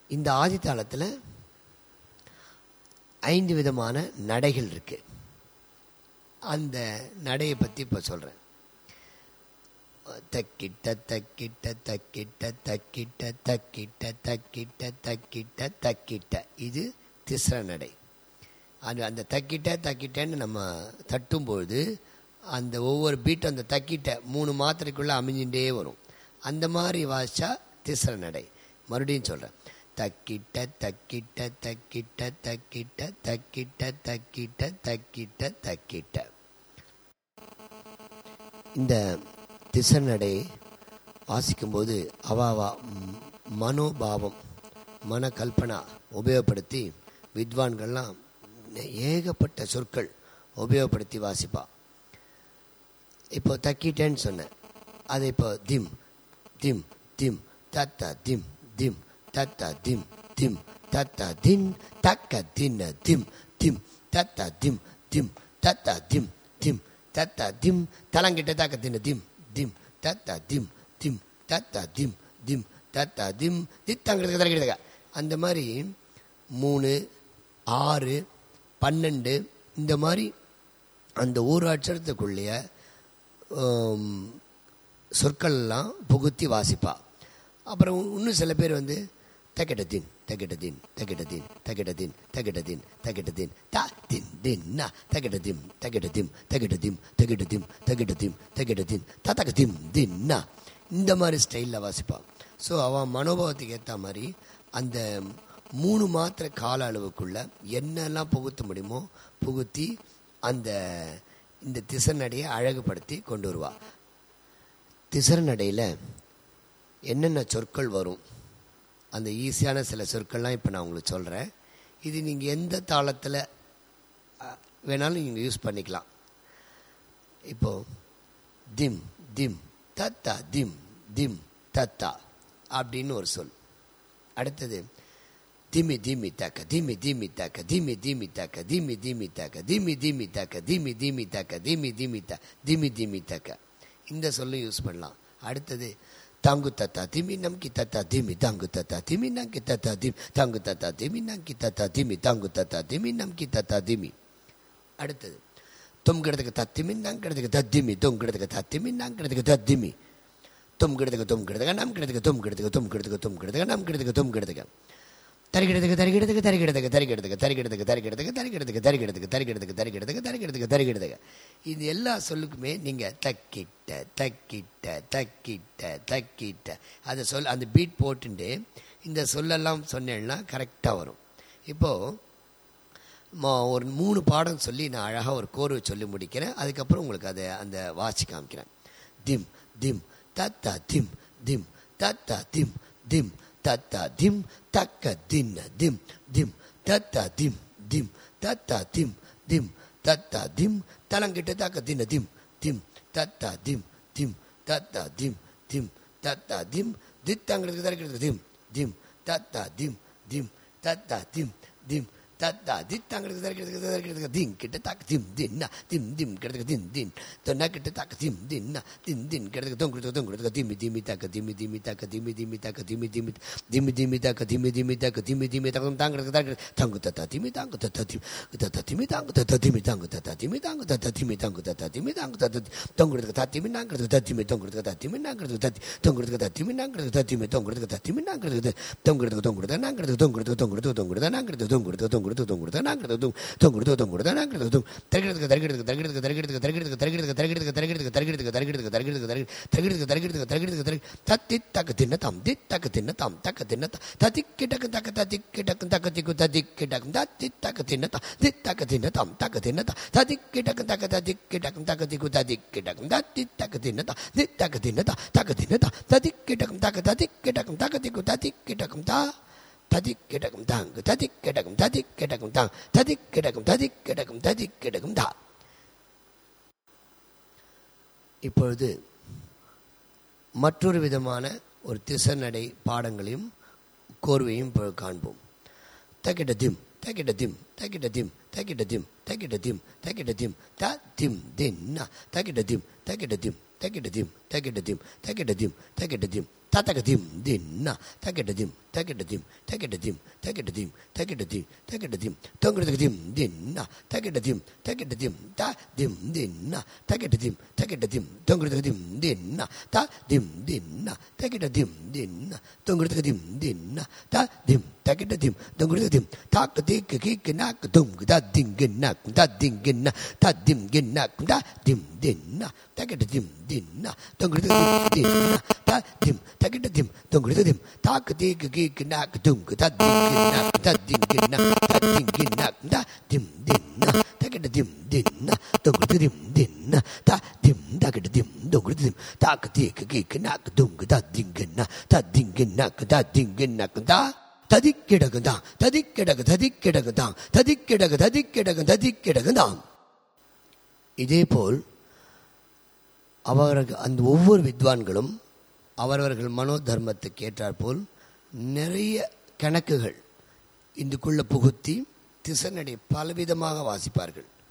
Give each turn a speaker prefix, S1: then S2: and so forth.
S1: இந்த ஆதித்தாளத்தில் ஐந்து விதமான நடைகள் இருக்கு அந்த நடையை பற்றி இப்போ சொல்கிறேன் தக்கிட்ட தக்கிட்ட தக்கிட்ட தக்கிட்ட தக்கிட்ட தக்கிட்ட தக்கிட்ட தக்கிட்ட இது திஸ்ர நடை அது அந்த தக்கிட்ட தக்கிட்டன்னு நம்ம தட்டும்பொழுது அந்த ஒவ்வொரு பீட்டும் அந்த தக்கிட்ட மூணு மாத்திரைக்குள்ளே அமைஞ்சுட்டே வரும் அந்த மாதிரி வாசிச்சா திஸ்ர நடை மறுபடியும் சொல்கிறேன் தக்கிட்ட தக்கிட்ட தக்கிட்ட தக்கிட்ட தக்கிட்ட தக்கிட்ட தக்கிட்ட தக்கிட்ட இந்த திசநடை வாசிக்கும்போது அவாவா ம், மனோபாவம் மன கல்பனா உபயோகப்படுத்தி வித்வான்கள்லாம் ஏகப்பட்ட சொற்கள் உபயோகப்படுத்தி வாசிப்பா இப்போ தக்கிட்டேன்னு சொன்னேன் அது இப்போ திம் திம் திம் தத்த திம் திம் தத்த திம் திம் தத்த தின் தக்க தின்ன திம் திம் தத்த திம் திம் தத்த திம் திம் தத்த திம் தலங்கிட்ட தக்க தின்ன திம் திம் தத்த திம் திம் தத்த திம் திம் தத்த திம் தித்தங்கிறதுக்கு தரக்கிடுங்க அந்த மாதிரி மூணு ஆறு பன்னெண்டு இந்த மாதிரி அந்த ஒரு அட்சரத்துக்குள்ளேயே ஆம், சொற்கள்லாம் புகுத்தி வாசிப்பா அப்புறம் இன்னும் சில பேர் வந்து தக்கெட்டதின் தக்கெட்டதின் தக்கெட்டதின் தக்கெட்டதின் தக்கெட்டதின் தக்கெட்டதின் தா தின் தின் நா தக்கெட்டதிம் தக்கெட்டதிம் தக்கெட்டதிம் தக்கெட்டதிம் தக்கெட்டதிம் தக்கெட்டதின் தத்தகதிம் தின் நா இந்த மாதிரி ஸ்டைலில் வாசிப்பா ஸோ அவன் மனோபாவத்துக்கு ஏற்ற மாதிரி அந்த மூணு மாத்திரை கால அளவுக்குள்ள என்னெல்லாம் புகுத்த முடியுமோ புகுத்தி அந்த இந்த திசநடையை அழகுபடுத்தி கொண்டு வருவா திசநடையில் என்னென்ன சொற்கள் வரும் அந்த ஈஸியான சில சொற்கள்லாம் இப்போ நான் உங்களுக்கு சொல்கிறேன் இது நீங்கள் எந்த தாளத்தில் அஹ், வேணாலும் நீங்கள் யூஸ் பண்ணிக்கலாம் இப்போ திம் திம் தத்தா திம் திம் தத்தா அப்படின்னு ஒரு சொல் அடுத்தது திமி திமி தக்க திமி திமி தக்க திமி திமி தக்க திமி திமி தக்க திமி திமி தக்க திமி திமி தக்க திமி திமி த திமி திமி தக்க இந்த சொல்லும் யூஸ் பண்ணலாம் அடுத்தது தாங்கு தத்தா திமி நம்கி தத்தா திமி தாங்கு தத்தா திமி நங்கி தத்தா திம் தாங்கு தத்தா திமி நங்கி தத்தா திமி தாங்கு தத்தா திமி நம்கி தத்தா திமி அடுத்தது தொம்கிடத்துக்கு தத்திமி நங்கிடத்துக்கு தத்திமி தொங்கிடத்துக்கு தத்திமி நங்கிடத்துக்கு தத்திமி தொம்கிடத்துக்கு தொம்கிடத்துக்கு நம் கிடத்துக்கு தொம்கிடத்துக்கு தொம்கிடத்துக்கு தொம்கிடத்துக்கு நம் கிடத்துக்கு தொம்கிடத்துக்கு தரிகிடத்துக்கு தரிகிடத்துக்கு தரிகிடத்துக்கு தரிகிடத்துக்கு தரிகிடத்துக்கு தரிகிடத்துக்கு தரிகிடத்துக்கு தரிகிடத்துக்கு தரிகிடத்துக்கு தரிகிடத்துக்கு தரிகிடத்துக்கு தரிகிடத்துக்கு இது எல்லா சொல்லுக்குமே நீங்கள் தக்கிட்ட தக்கிட்ட தக்கிட்ட தக்கிட்ட அதை சொல் அந்த பீட் போட்டுட்டு இந்த சொல்லெல்லாம் சொன்னேன்னா கரெக்டாக வரும் இப்போது ம- ஒரு மூணு பாடம் சொல்லி நான் அழகாக ஒரு கோர்வை சொல்லி முடிக்கிறேன் அதுக்கப்புறம் உங்களுக்கு அதை அந்த வாசி காமிக்கிறேன் திம் திம் தத்தா திம் திம் தத்தா திம் திம் தத்தா திம் தக்க தின்ன திம் திம் தத்தா திம் திம் தத்தா திம் திம் தத்தா திம் தலங்கிட்ட தக்க தின்ன திம் திம் தத்தா திம் திம் தத்தா திம் திம் தத்தா திம் தித்தங்கிறதுக்கு தரக்கிறதுக்கு திம் திம் தத்தா திம் திம் தத்தா திம் திம் தத்தா தித்தங்கிறதுக்கு தரக்கிறதுக்கு தரக்கிறதுக்கு திம் கிட்ட தாக்க திம் தின்னா திம் திம் கிடத்துக்கு திம் தின் தொன்னா கிட்ட தாக்க திம் தின்னா திம் தின் கிடத்துக்கு தொங்குறதுக்கு தொங்குறதுக்கு திமி திமி தாக்க திமி திமி தாக்க திமி திமி தாக்க திமி திமி திமி திமி தாக்க திமி திமி தாக்க திமி திமி தாக்க தாங்கிறதுக்கு தாங்கிறது தங்கு தத்தா திமி தாங்கு தத்தா திமி தத்தா திமி தாங்கு தத்தா திமி தாங்கு தத்தா திமி தாங்கு தத்தா திமி தாங்கு தத்தா திமி தாங்கு தத்தா தொங்குறதுக்கு தத்திமி நாங்கிறதுக்கு தத்திமி தொங்குறதுக்கு தத்திமி நாங்கிறதுக்கு தத்தி தொங்குறதுக்கு தத்திமி நாங்கிறதுக்கு தத்திமி தொங்குறதுக்கு தத்திமி நாங்கிறதுக்கு தொங்குறதுக்கு தொங்குறதா நாங்கிறதுக்கு தொங்குறதுக்கு தொங்குறதுக்கு தொங்குறதா நாங்கிறதுக்கு தொங்குறதுக்கு தொங்குறதுக்கு தொங்குறதா நாங்கிறதுக்கு தொங்குறதுக்கு தொங்குறதா நாங்கிறதுக்கு தரகிறதுக்கு தரகிறதுக்கு தரகிறதுக்கு தரகிறதுக்கு தரகிறதுக்கு தரகிறதுக்கு தரகிறதுக்கு தரகிறதுக்கு தரகிறதுக்கு தரகிறதுக்கு தரகிறதுக்கு தரகிறதுக்கு தரகிறதுக்கு தரகிறதுக்கு தத்தி தக்க தின்ன தாம் தி தக்க தின்ன தாம் தக்க தின்ன தா ததிக்கு டக்கு தக்க ததிக்கு டக்கு தக்க திக்கு ததிக்கு டக்கு தத்தி தக்க தின்ன தா தி தக்க தின்ன தாம் தக்க தின்ன தா ததிக்கு டக்கு தக்க ததிக்கு டக்கு தக்க திக்கு ததிக்கு டக்கு தத்தி தக்க தின்ன தா தி தக்க தின்ன தா தக்க தின்ன தா ததிக்கு டக்கு தக்க ததிக்கு டக்கு தக்க திக்கு ததிக்கு டக்கு தா ததிக்கிடக்கும் தாங்கு ததிக்கிடக்கும் ததிக்கிடக்கும் தாங் ததிக்கிடக்கும் ததிக்கிடக்கும் ததிக்கிடக்கும் தா இப்பொழுது மற்றொரு விதமான ஒரு திசநடை பாடங்களையும் கோர்வையும் இப்பொழுது காண்போம் தக்கிட்ட திம் தக்கிட்ட திம் தக்கிட்ட திம் தக்கிட்ட திம் தக்கிட்ட திம் தக்கிட்ட திம் த திம் தின் ந தக்கிட்ட திம் தக்கிட்ட திம் தக்கிட்ட திம் தக்கிட்ட திம் தக்கிட்ட திம் தக்கிட்ட திம் தத்தக திம் தின் ந தக்கிட்ட திம் தக்கிட்ட தீம் தக்கிட்ட தீம் தக்கிட்ட தீம் தக்கிட்ட தீம் தக்கிட்ட தீம் தொங்குறதுக்கு தீம் தின்னா தக்கிட்ட தீம் தக்கிட்ட தீம் தா திம் தின்னா தக்கிட்ட தீம் தக்கிட்ட தீம் தொங்குறதுக்கு தீம் தின்னா தா திம் தின்னா தக்கிட்ட தீம் தின்னா தொங்குறதுக்கு தீம் தின்னா தா திம் தக்கிட்ட தீம் தொங்குறதுக்கு தீம் தாக்கு தீக்கு கீக்கு நாக்கு துங்கு தா திங்கு நாக்கு தா திங்கு நா தா திம் கின்னாக்கு தா திம் தின்னா தக்கிட்ட தீம் தின்னா தொங்குறதுக்கு தீம் தின்னா தா திம் தக்கிட்ட தீம் தொங்குறதுக்கு தீம் தாக்கு தீக்கு கீக்கு நாக்கு துங்கு தா திங்கு நாக்கு தா திங்கு நா தா திங்கு நாக்கு தா திம் தின்னா தக்கிட்ட தீம் தின்னா தொங்குறதுக்கு தீம் தின்னா தா திம் தக்கிட்ட தீம் தொங்குறதுக்கு தீம் தாக்கு தீக்கு கீக்கு நாக்கு துங்கு தா திங்கு நா தா திங்கு நாக்கு தா திங்கு நாக்கு தா ததிக்கிடகுதான் ததிக்கிடகு ததிக்கிடகுதான் ததிக்கிடகு ததிக்கிடகு ததிக்கிடகுதான் இதேபோல் அவர்கள் அந்த ஒவ்வொரு வித்வான்களும் அவரவர்கள் மனோ தர்மத்துக்கு ஏற்றாற்போல் நிறைய கணக்குகள் இதுக்குள்ள புகுத்தி திசனடை பலவிதமாக வாசிப்பார்கள்